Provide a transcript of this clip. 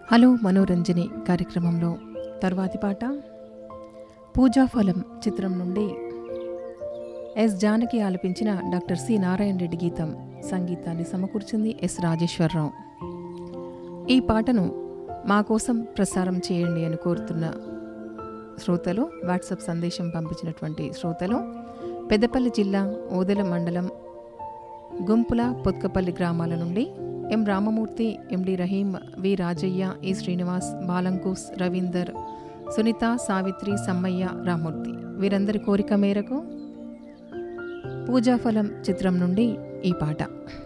hello మనోరంజని కార్యక్రమంలో తర్వాతి పాట పూజాఫలం చిత్రం నుండి ఎస్ జానకి ఆలపించిన డాక్టర్ సి నారాయణ రెడ్డి గీతం సంగీతాన్ని సమకూర్చింది ఎస్ రాజేశ్వరరావు ఈ పాటను మా కోసం ప్రసారం చేయండి అని కోరుతున్న శ్రోతలు వాట్సాప్ సందేశం పంపించినటువంటి శ్రోతలు పెద్దపల్లి జిల్లా ఓదెల మండలం గుంపుల పొత్కపల్లి గ్రామాల నుండి ఎం రామమూర్తి ఎండి రహీం వి రాజయ్య ఈ శ్రీనివాస్ బాలంకూస్ రవీందర్ సునీత సావిత్రి సమ్మయ్య రామూర్తి వీరందరి కోరిక మేరకు పూజాఫలం చిత్రం నుండి ఈ పాట